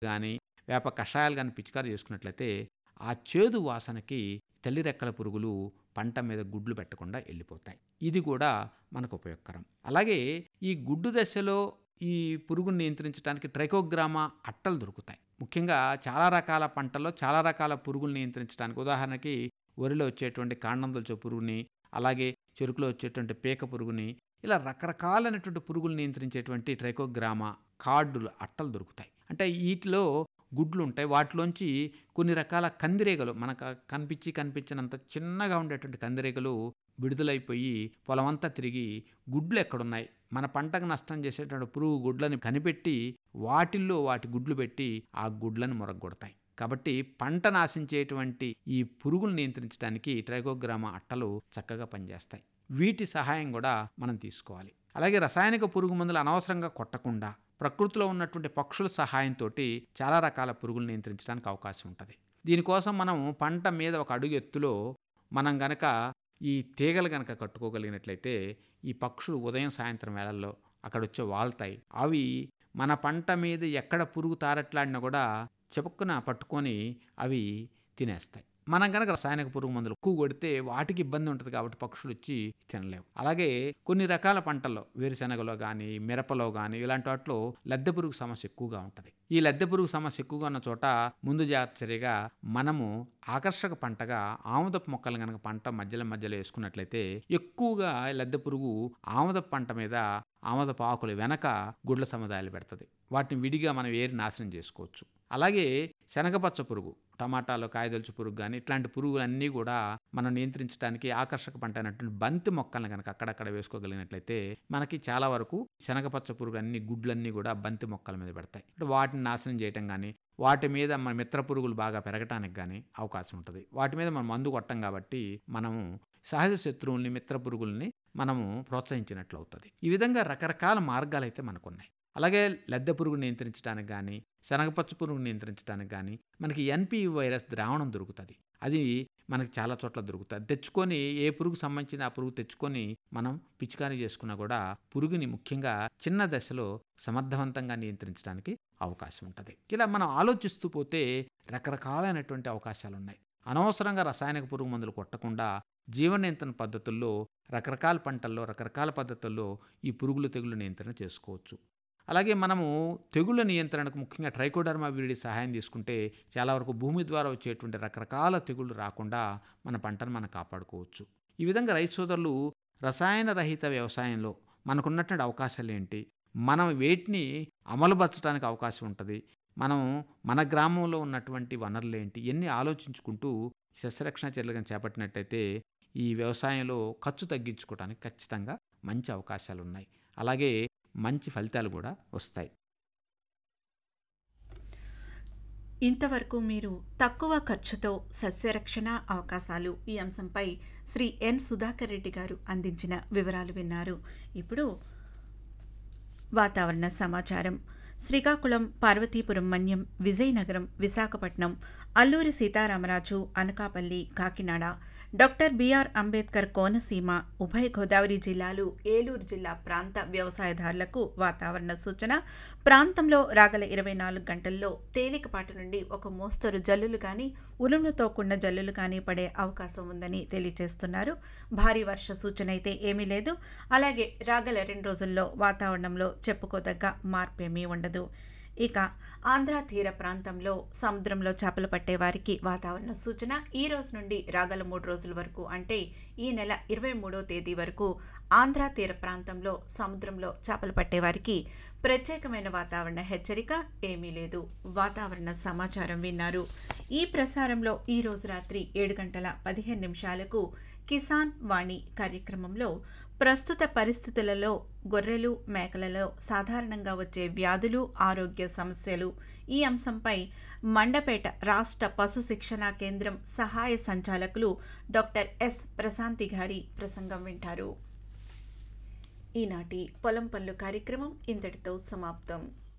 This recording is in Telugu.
గానీ, వేప కషాయాలు గానీ పిచికారీ చేసుకున్నట్లయితే, ఆ చేదు వాసనకి తల్లి రెక్కల పురుగులు పంట మీద గుడ్లు పెట్టకుండా ఎళ్ళిపోతాయి. ఇది కూడా మనకు ఉపయోగకరం. అలాగే ఈ గుడ్డు దశలో ఈ పురుగుని నియంత్రించడానికి ట్రైకోగ్రామా అట్టలు దొరుకుతాయి. ముఖ్యంగా చాలా రకాల పంటల్లో చాలా రకాల పురుగులు నియంత్రించడానికి ఉదాహరణకి వరిలో వచ్చేటువంటి కాండంతొలచు పురుగుని, అలాగే చెరుకులో వచ్చేటువంటి పీక పురుగుని, ఇలా రకరకాలైనటువంటి పురుగులు నియంత్రించేటువంటి ట్రైకోగ్రామా కార్డులు అట్టలు దొరుకుతాయి. అంటే ఈటిలో గుడ్లుంటాయి. వాటిలోంచి కొన్ని రకాల కందిరీగలు మనకు కనిపించి కనిపించనంత చిన్నగా ఉండేటువంటి కందిరీగలు విడుదలైపోయి పొలమంతా తిరిగి గుడ్లెక్కడున్నాయి, మన పంటకు నష్టం చేసేటువంటి పురుగు గుడ్లని కనిపెట్టి వాటిల్లో వాటి గుడ్లు పెట్టి ఆ గుడ్లను మొరగ్గొడతాయి. కాబట్టి పంట నాశించేటువంటి ఈ పురుగులు నియంత్రించడానికి ట్రైకోగ్రామా అట్టలు చక్కగా పనిచేస్తాయి. వీటి సహాయం గూడా మనం తీసుకోవాలి. అలాగే రసాయనిక పురుగు మందులు అనవసరంగా కొట్టకుండా ప్రకృతిలో ఉన్నటువంటి పక్షుల సహాయంతోటి చాలా రకాల పురుగులు నియంత్రించడానికి అవకాశం ఉంటది. దీనికోసం మనం పంట మీద ఒక అడుగు ఎత్తులో మనం గనక ఈ తీగలు గనక కట్టుకోగలిగినట్లయితే ఈ పక్షులు ఉదయం, సాయంత్రం వేళల్లో అక్కడొచ్చి వాలుతాయి. అవి మన పంట మీద ఎక్కడ పురుగు తారట్లాడినా గూడా చపుక్కున పట్టుకొని అవి తినేస్తాయి. మనం గనక రసాయనిక పురుగు మందులు ఎక్కువ కొడితే వాటికి ఇబ్బంది ఉంటది కాబట్టి పక్షులొచ్చి తినలేవు. అలాగే కొన్ని రకాల పంటల్లో వేరుశెనగలో గానీ, మిరపలో గానీ ఇలాంటి వాటిలో లద్దె పురుగు సమస్య ఎక్కువగా ఉంటది. ఈ లద్దె పురుగు సమస్య ఎక్కువగా ఉన్న చోట ముందు జాగ్రత్త చర్యగా మనము ఆకర్షక పంటగా ఆముదపు మొక్కలు గనక పంట మధ్యలో మధ్యలో యేసుకున్నట్లయితే ఎక్కువగా లద్దె పురుగు ఆముదపు పంట మీద ఆముదపు ఆకుల వెనక గుడ్ల సముదాయాలు పెడతది. వాటిని విడిగా మనం ఏరి నాశనం చేసుకోవచ్చు. అలాగే శనగపచ్చ పురుగు, టమాటాలో కాయదొలుచు పురుగు గానీ ఇట్లాంటి పురుగులన్నీ గూడా మనం నియంత్రించడానికి ఆకర్షక పంట అయినటువంటి బంతి మొక్కల్ని గనక అక్కడక్కడ వేసుకోగలిగినట్లయితే మనకి చాలా వరకు శనగపచ్చ పురుగు అన్ని గుడ్లన్నీ గూడా బంతి మొక్కల మీద పెడతాయి. వాటిని నాశనం చేయటం గానీ, వాటి మీద మన మిత్ర పురుగులు బాగా పెరగటానికి గానీ అవకాశం ఉంటది. వాటి మీద మనం మందు కొట్టం గాబట్టి మనము సహజ శత్రువుల్ని, మిత్ర పురుగుల్ని మనము ప్రోత్సహించినట్లవుతది. ఈ విధంగా రకరకాల మార్గాలైతే మనకున్నాయి. అలాగే లద్దె పురుగు నియంత్రించడానికి గానీ, శనగపచ్చ పురుగుని నియంత్రించడానికి గానీ మనకి ఎన్‌పివి వైరస్ ద్రావణం దొరుకుతది. అది మనకి చాలా చోట్ల దొరుకుతది. తెచ్చుకొని ఏ పురుగుకు సంబంధించింది ఆ పురుగు తెచ్చుకొని మనం పిచికారీ చేసుకున్నా గూడా పురుగుని ముఖ్యంగా చిన్న దశలో సమర్థవంతంగా నియంత్రించడానికి అవకాశం ఉంటది. ఇలా మనం ఆలోచిస్తూ పోతే రకరకాలైనటువంటి అవకాశాలున్నాయి. అనవసరంగా రసాయనిక పురుగు మందులు కొట్టకుండా జీవ నియంత్రణ పద్ధతుల్లో రకరకాల పంటల్లో, రకరకాల పద్ధతుల్లో ఈ పురుగులు, తెగులు నియంత్రణ చేసుకోవచ్చు. అలాగే మనము తెగుళ్ళ నియంత్రణకు ముఖ్యంగా ట్రైకోడర్మా విరిడి సహాయం తీసుకుంటే చాలా వరకు భూమి ద్వారా వచ్చేటువంటి రకరకాల తెగుళ్ళు రాకుండా మన పంటను మనం కాపాడుకోవచ్చు. ఈ విధంగా రైతు సోదరులు రసాయన రహిత వ్యవసాయంలో మనకున్నటువంటి అవకాశాలేంటి? మనం వేటిని అమలుపరచడానికి అవకాశం ఉంటది? మనం మన గ్రామంలో ఉన్నటువంటి వనరులేంటి? ఇయన్నీ ఆలోచించుకుంటూ సస్యరక్షణ చర్యలు గాని చేపట్టినట్టయితే ఈ వ్యవసాయంలో ఖర్చు తగ్గించుకోవటానికి ఖచ్చితంగా మంచి అవకాశాలున్నాయి. అలాగే మంచి ఫలితాలు గూడా వస్తాయి. ఇంతవరకు మీరు తక్కువ ఖర్చుతో సస్యరక్షణ అవకాశాలు ఈ అంశంపై శ్రీ ఎన్. సుధాకర్ రెడ్డి గారు అందించిన వివరాలు విన్నారు. ఇప్పుడు వాతావరణ సమాచారం. శ్రీకాకుళం, పార్వతీపురం మన్యం, విజయనగరం, విశాఖపట్నం, అల్లూరి సీతారామరాజు, అనకాపల్లి, కాకినాడ, డాక్టర్ బిఆర్ అంబేద్కర్ కోనసీమ, ఉభయ గోదావరి జిల్లాలు, ఏలూరు జిల్లా ప్రాంత వ్యవసాయదారులకు వాతావరణ సూచన ప్రాంతంలో రాగల ఇరవై నాలుగు గంటల్లో తేలికపాటి నుండి ఒక మోస్తరు జల్లులు గాని, ఉరుములతో కూడిన జల్లులు గాని పడే అవకాశం ఉందని తెలియజేస్తున్నారు. భారీ వర్ష సూచన అయితే ఏమీ లేదు. అలాగే రాగల రెండు రోజుల్లో వాతావరణంలో చెప్పుకోదగ్గ మార్పేమీ ఉండదు. ఇక ఆంధ్ర తీర ప్రాంతంలో సముద్రంలో చేపలు పట్టే వారికి వాతావరణ సూచన ఈ రోజు నుండి రాగల మూడు రోజుల వరకు అంటే ఈ నెల ఇరవై మూడో తేదీ వరకు ఆంధ్ర తీర ప్రాంతంలో సముద్రంలో చేపలు పట్టే వారికి ప్రత్యేకమైన వాతావరణ హెచ్చరిక ఏమీ లేదు. వాతావరణ సమాచారం విన్నారు. ఈ ప్రసారంలో ఈ రోజు రాత్రి ఏడు గంటల పదిహేను నిమిషాలకు కిసాన్ వాణి కార్యక్రమంలో ప్రస్తుత పరిస్థితులలో గొర్రెలు, మేకలలో సాధారణంగా వచ్చే వ్యాధులు, ఆరోగ్య సమస్యలు ఈ అంశంపై మండపేట రాష్ట్ర పశు శిక్షణా కేంద్రం సహాయ సంచాలకులు డాక్టర్ ఎస్. ప్రశాంతి గారి ప్రసంగం వింటారు. ఈనాటి పొలం పనులు కార్యక్రమం ఇంతటితో సమాప్తం.